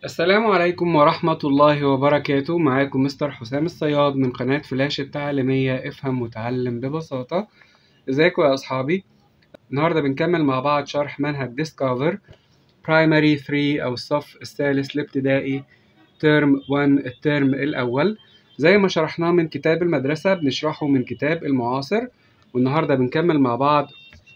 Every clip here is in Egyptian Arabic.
السلام عليكم ورحمة الله وبركاته معاكم مستر حسام الصياد من قناة فلاش التعليمية افهم وتعلم ببساطة ازيكم يا أصحابي النهاردة بنكمل مع بعض شرح منهج ديسكفر برايمري 3 أو الصف الثالث الابتدائي ترم 1 الترم الأول زي ما شرحناه من كتاب المدرسة بنشرحه من كتاب المعاصر والنهاردة بنكمل مع بعض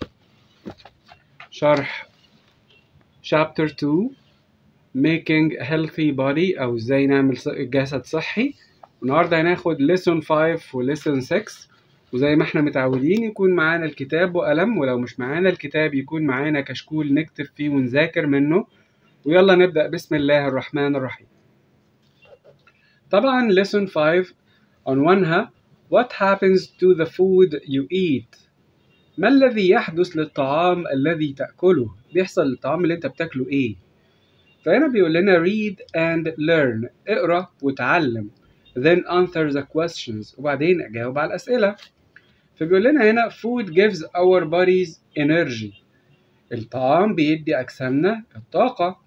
شرح chapter 2 making a healthy body أو إزاي نعمل ص- جسد صحي النهاردة هناخد lesson 5 و lesson 6 وزي ما احنا متعودين يكون معانا الكتاب وقلم ولو مش معانا الكتاب يكون معانا كشكول نكتب فيه ونذاكر منه ويلا نبدأ بسم الله الرحمن الرحيم طبعا lesson 5 عنوانها What happens to the food you eat ما الذي يحدث للطعام الذي تأكله بيحصل للطعام اللي انت بتاكله ايه فهنا بيقول لنا read and learn اقرا وتعلم then answer the questions وبعدين اجاوب على الاسئله فبيقول لنا هنا food gives our bodies energy الطعام بيدي اجسامنا الطاقه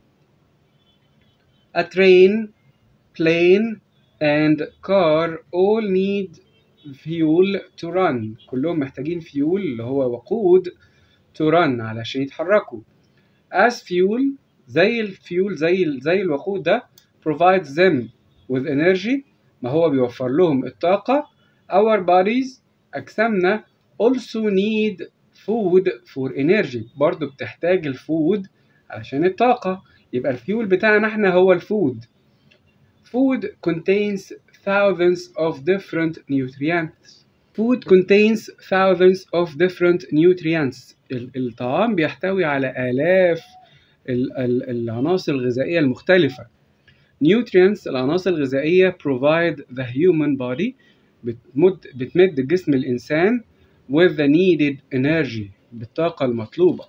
a train plane and car all need fuel to run كلهم محتاجين fuel اللي هو وقود to run علشان يتحركوا as fuel زي الفيول زي زي الوقود ده provides them with energy ما هو بيوفر لهم الطاقة our bodies أجسامنا also need food for energy برضو بتحتاج الفود علشان الطاقة يبقى الفيول بتاعنا احنا هو الفود food contains thousands of different nutrients food contains thousands of different nutrients ال- الطعام بيحتوي على آلاف ال- ال- العناصر الغذائية المختلفة nutrients العناصر الغذائية provide the human body بتمد بتمد جسم الإنسان with the needed energy بالطاقة المطلوبة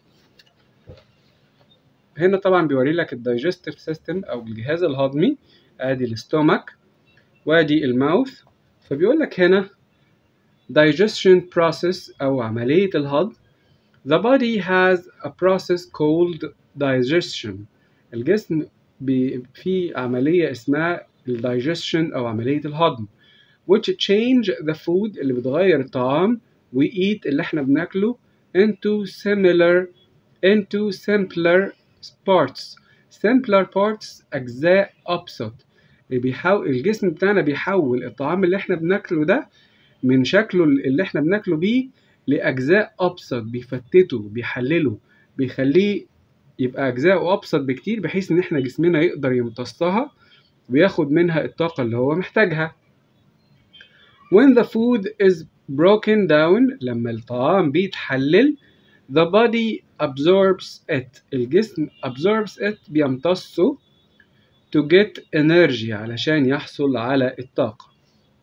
هنا طبعا بيوري لك الدايجستيف سيستم أو الجهاز الهضمي ادي الاستومك وادي الماوث فبيقول لك هنا digestion process أو عملية الهضم The body has a process called digestion الجسم بي في عملية اسمها الدايجستشن أو عملية الهضم which change the food اللي بتغير الطعام we eat اللي احنا بناكله into similar into simpler parts simpler parts أجزاء أبسط بيحاول الجسم بتاعنا بيحول الطعام اللي احنا بناكله ده من شكله اللي احنا بناكله بيه لأجزاء أبسط بيفتته بيحلله بيخليه يبقى أجزاءه أبسط بكتير بحيث إن إحنا جسمنا يقدر يمتصها وياخد منها الطاقة اللي هو محتاجها. When the food is broken down لما الطعام بيتحلل the body absorbs it الجسم absorbs it بيمتصه to get energy علشان يحصل على الطاقة.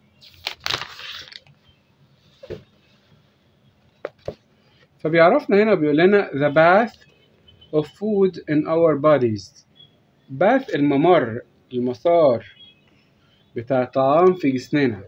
فبيعرفنا هنا بيقول لنا the bath of food in our bodies bath الممر المسار بتاع الطعام في جسمنا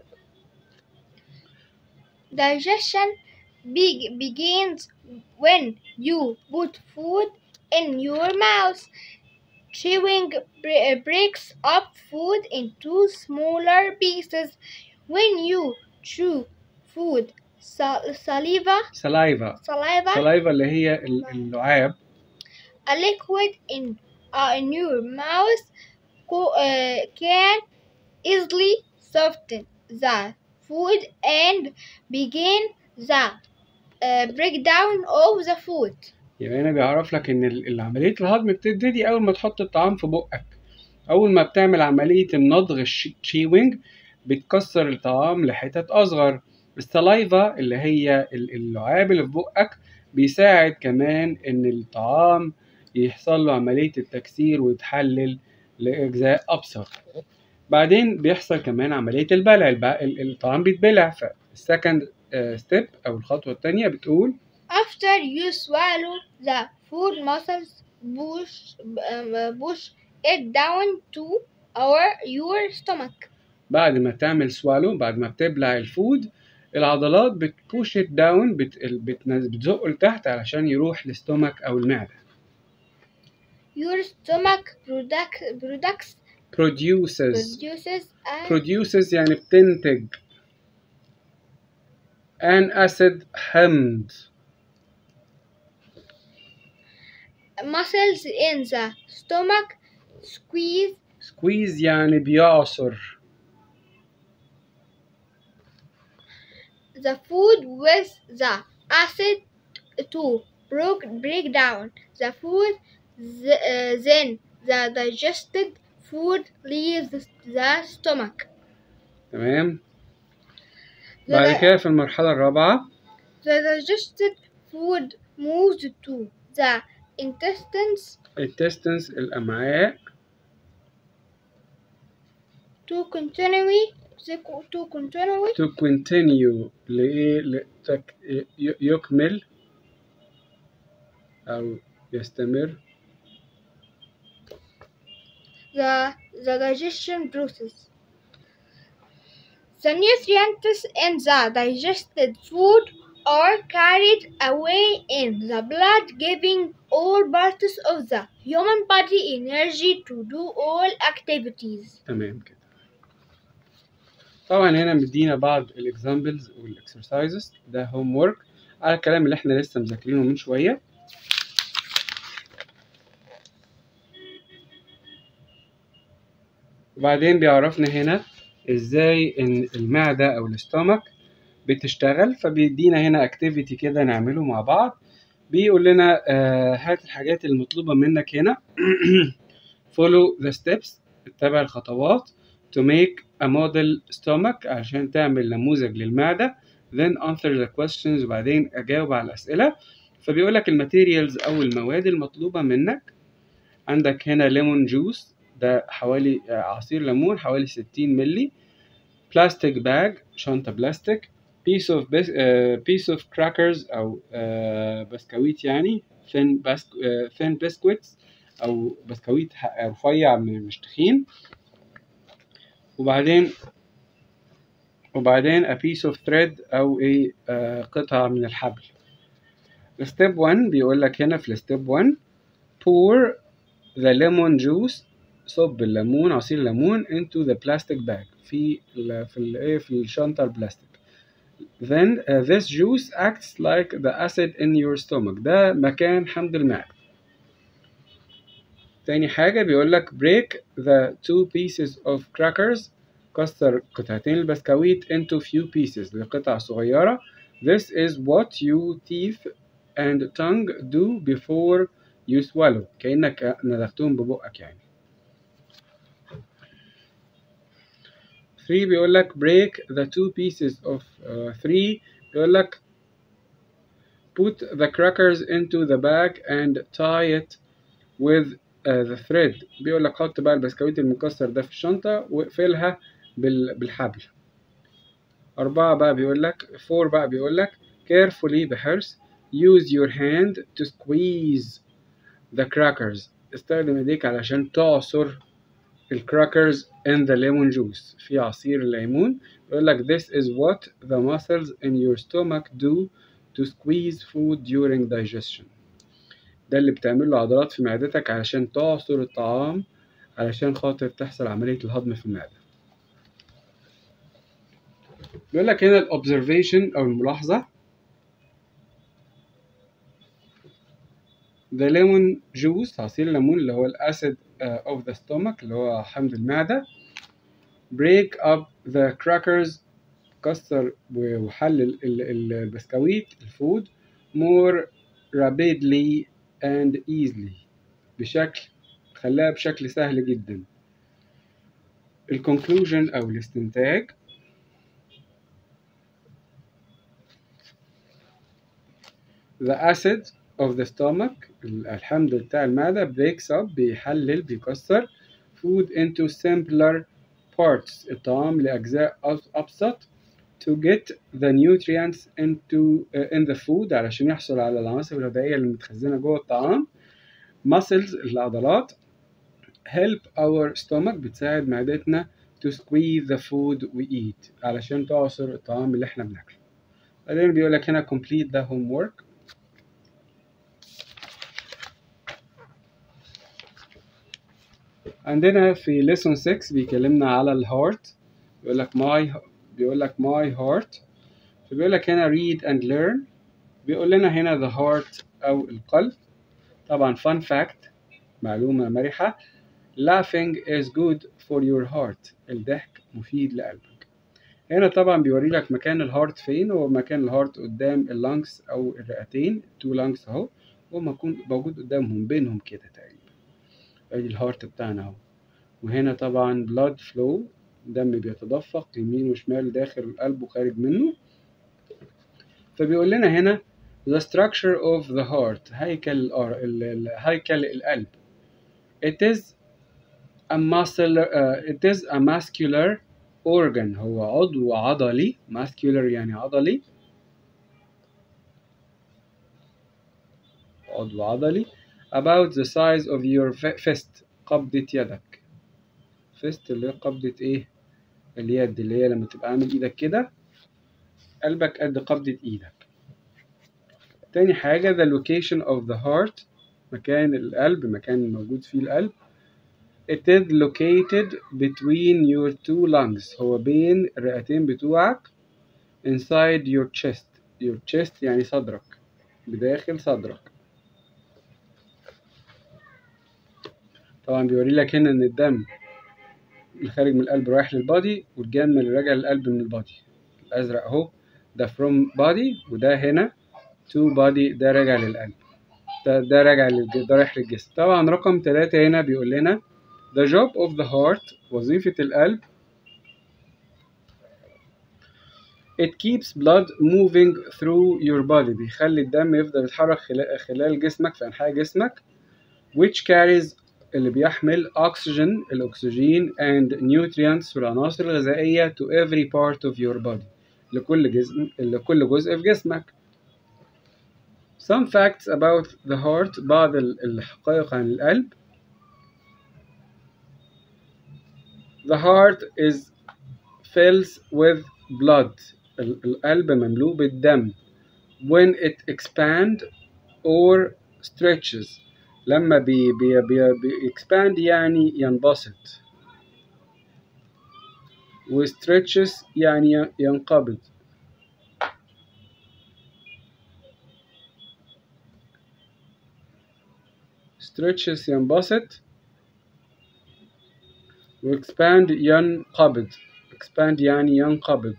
Digestion be- begins when you put food in your mouth. Chewing bre- breaks up food into smaller pieces. When you chew food, sal- saliva, saliva saliva, saliva اللي هي ال- اللعاب a liquid in, uh, in your mouth co- uh, can easily soften the food and begin the uh, breakdown of the food. يبقى هنا بيعرف لك ان ال- العملية الهضم بتبتدي اول ما تحط الطعام في بقك اول ما بتعمل عملية النضغ الشيوينج بتكسر الطعام لحتت اصغر السلايفا اللي هي ال- اللعاب اللي في بقك بيساعد كمان ان الطعام يحصل له عملية التكسير ويتحلل لأجزاء أبسط بعدين بيحصل كمان عملية البلع الب- ال- الطعام بيتبلع فالسكند ستيب أو الخطوة التانية بتقول After you swallow the food muscles push um, push it down to our your stomach. بعد ما تعمل سوالو بعد ما بتبلع الفود العضلات بتبوش ات داون بتزقه لتحت علشان يروح للستومك او المعده your stomach product, products produces produces a produces يعني بتنتج an acid حمض muscles in the stomach squeeze squeeze يعني بيعصر the food with the acid to break, break down the food th- uh, then the digested food leaves the stomach تمام the, بعد كده في المرحلة الرابعة the digested food moves to the intestines intestines الأمعاء to continue to continue to continue لإيه لتك... ي- يكمل أو يستمر the, the digestion process. The nutrients in the digested food are carried away in the blood, giving all parts of the human body energy to do all activities. تمام كده طبعا هنا مدينا بعض الاكزامبلز والاكسرسايزز ده هوم ورك على الكلام اللي احنا لسه مذاكرينه من شويه وبعدين بيعرفنا هنا ازاي ان المعده او الاستومك بتشتغل فبيدينا هنا اكتيفيتي كده نعمله مع بعض بيقول لنا آه هات الحاجات المطلوبه منك هنا follow the steps اتبع الخطوات to make a model stomach عشان تعمل نموذج للمعدة then answer the questions وبعدين أجاوب على الأسئلة فبيقول لك الماتيريالز أو المواد المطلوبة منك عندك هنا ليمون جوس ده حوالي آه، عصير ليمون حوالي 60 ملي بلاستيك باج شنطة بلاستيك piece of bis uh, piece of crackers أو uh, بسكويت يعني thin, بس uh, thin biscuits أو بسكويت ح- رفيع م- مش تخين وبعدين وبعدين a piece of thread أو إيه آه، قطعة من الحبل step 1 بيقول لك هنا في step 1 pour the lemon juice صب الليمون عصير الليمون into the plastic bag في ال في ال إيه في الشنطة البلاستيك then uh, this juice acts like the acid in your stomach ده مكان حمض المعدة تاني حاجة بيقول لك break the two pieces of crackers كسر قطعتين البسكويت into few pieces لقطع صغيرة This is what your teeth and tongue do before you swallow كأنك ندغتهم ببقك يعني 3 بيقول لك break the two pieces of 3 بيقول لك put the crackers into the bag and tie it with uh, the thread بيقول لك حط بقى البسكويت المكسر ده في الشنطة واقفلها بال... بالحبل أربعة بقى بيقول لك فور بقى بيقول لك carefully بحرص use your hand to squeeze the crackers استخدم ايديك علشان تعصر الكراكرز in the lemon juice في عصير الليمون بيقول لك this is what the muscles in your stomach do to squeeze food during digestion ده اللي بتعمله عضلات في معدتك علشان تعصر الطعام علشان خاطر تحصل عملية الهضم في المعدة بيقول لك هنا الobservation أو الملاحظة the lemon juice عصير الليمون اللي هو الأسيد uh, of the stomach اللي هو حمض المعدة break up the crackers كسر وحلل ال- ال- البسكويت الفود more rapidly and easily بشكل خلاها بشكل سهل جدا الكونكلوجن أو الاستنتاج The acid of the stomach الحمض بتاع المعدة breaks up بيحلل بيكسر food into simpler parts الطعام لأجزاء أب- أبسط to get the nutrients into uh, in the food علشان يحصل على العناصر الغذائية اللي متخزنة جوه الطعام muscles العضلات help our stomach بتساعد معدتنا to squeeze the food we eat علشان تعصر الطعام اللي احنا بناكله بعدين بيقول لك هنا complete the homework عندنا في lesson 6 بيكلمنا على الهارت بيقول لك my بيقول لك my heart فبيقول لك هنا read and learn بيقول لنا هنا the heart أو القلب طبعا fun fact معلومة مرحة laughing is good for your heart الضحك مفيد لقلبك هنا طبعا بيوري لك مكان الهارت فين هو مكان الهارت قدام اللانكس أو الرئتين تو لانكس أهو ومكون موجود قدامهم بينهم كده تقريبا ادي الهارت بتاعنا اهو وهنا طبعا blood flow دم بيتدفق يمين وشمال داخل القلب وخارج منه فبيقول لنا هنا the structure of the heart هيكل الأر... ال... ال... هيكل القلب it is a muscle uh, it is a muscular organ هو عضو عضلي muscular يعني عضلي عضو عضلي about the size of your fist قبضة يدك fist اللي هي قبضة ايه اليد اللي هي لما تبقى عامل ايدك كده قلبك قد قبضة ايدك تاني حاجة the location of the heart مكان القلب مكان موجود فيه القلب it is located between your two lungs هو بين الرئتين بتوعك inside your chest your chest يعني صدرك بداخل صدرك طبعا بيوري لك هنا ان الدم اللي خارج من القلب رايح للبادي والجام اللي راجع للقلب من البادي الازرق اهو ده from body وده هنا to body ده راجع للقلب ده ده راجع للج... ده رايح للجسم طبعا رقم ثلاثة هنا بيقول لنا the job of the heart وظيفة القلب it keeps blood moving through your body بيخلي الدم يفضل يتحرك خلال, خلال جسمك في أنحاء جسمك which carries اللي بيحمل oxygen الأكسجين and nutrients والعناصر الغذائية to every part of your body لكل جسم لكل جزء في جسمك Some facts about the heart بعض الحقائق عن القلب The heart is fills with blood القلب مملوء بالدم when it expand or stretches لما بي بي بي بي expand يعني ينبسط و stretches يعني ينقبض stretches ينبسط و expand ينقبض expand يعني ينقبض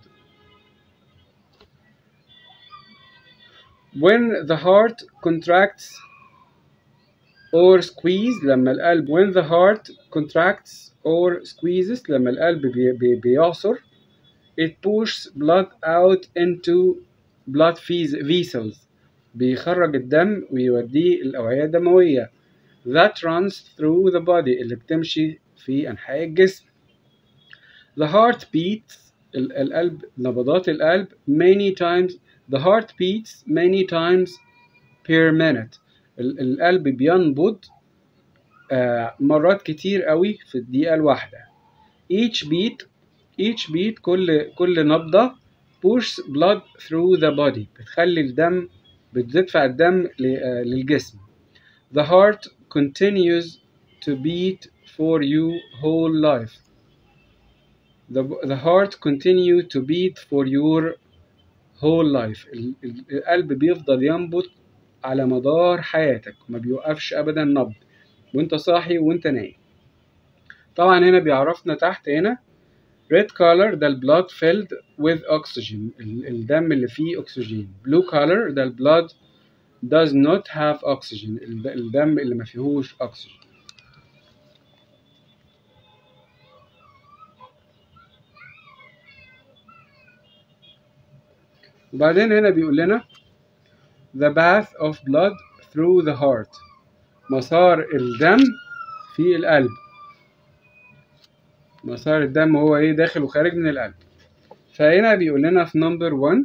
when the heart contracts or squeeze لما القلب when the heart contracts or squeezes لما القلب بي بي بيعصر it pushes blood out into blood vessels بيخرج الدم ويوديه الأوعية الدموية that runs through the body اللي بتمشي في أنحاء الجسم the heart beats القلب نبضات القلب many times the heart beats many times per minute القلب بينبض آه مرات كتير قوي في الدقيقة الواحدة each beat each beat كل كل نبضة push blood through the body بتخلي الدم بتدفع الدم للجسم the heart continues to beat for you whole life the, the heart continue to beat for your whole life القلب بيفضل ينبض على مدار حياتك ما بيوقفش ابدا نبض وانت صاحي وانت نايم طبعا هنا بيعرفنا تحت هنا red color ده البلاد filled with oxygen الدم اللي فيه اكسجين blue color ده البلاد does not have oxygen الدم اللي ما فيهوش اكسجين وبعدين هنا بيقول لنا the path of blood through the heart مسار الدم في القلب مسار الدم هو ايه داخل وخارج من القلب فهنا بيقول لنا في نمبر 1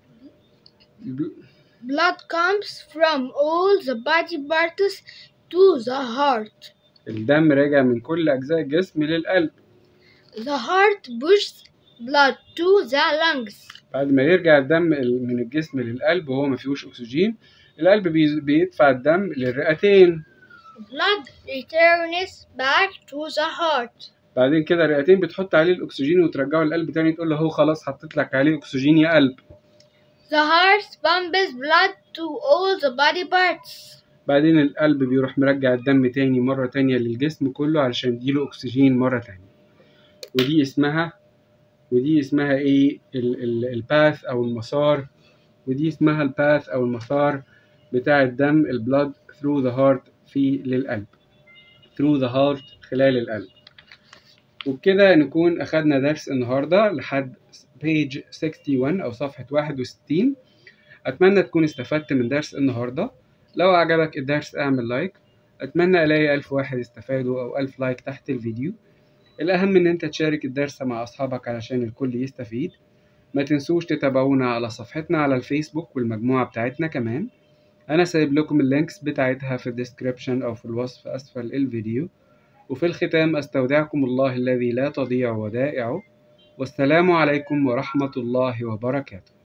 Blood comes from all the body parts to the heart. الدم راجع من كل أجزاء الجسم للقلب The heart pushes blood to the lungs. بعد ما يرجع الدم من الجسم للقلب وهو ما فيهوش أكسجين القلب بيدفع الدم للرئتين blood returns back to the heart. بعدين كده رئتين بتحط عليه الأكسجين وترجعه القلب تاني تقول له هو خلاص حطيت لك عليه أكسجين يا قلب The heart pumps blood to all the body parts. بعدين القلب بيروح مرجع الدم تاني مرة تانية للجسم كله علشان يديله أكسجين مرة تانية ودي اسمها ودي اسمها ايه الباث أو المسار ودي اسمها الباث أو المسار بتاع الدم البلاد through the heart في للقلب through the heart خلال القلب وبكده نكون أخدنا درس النهاردة لحد page 61 أو صفحة 61 أتمنى تكون استفدت من درس النهاردة لو عجبك الدرس اعمل لايك أتمنى ألاقي ألف واحد استفادوا أو ألف لايك تحت الفيديو الأهم إن أنت تشارك الدرس مع أصحابك علشان الكل يستفيد ما تنسوش تتابعونا على صفحتنا على الفيسبوك والمجموعة بتاعتنا كمان أنا سايب لكم اللينكس بتاعتها في الديسكريبشن أو في الوصف أسفل الفيديو وفي الختام أستودعكم الله الذي لا تضيع ودائعه والسلام عليكم ورحمة الله وبركاته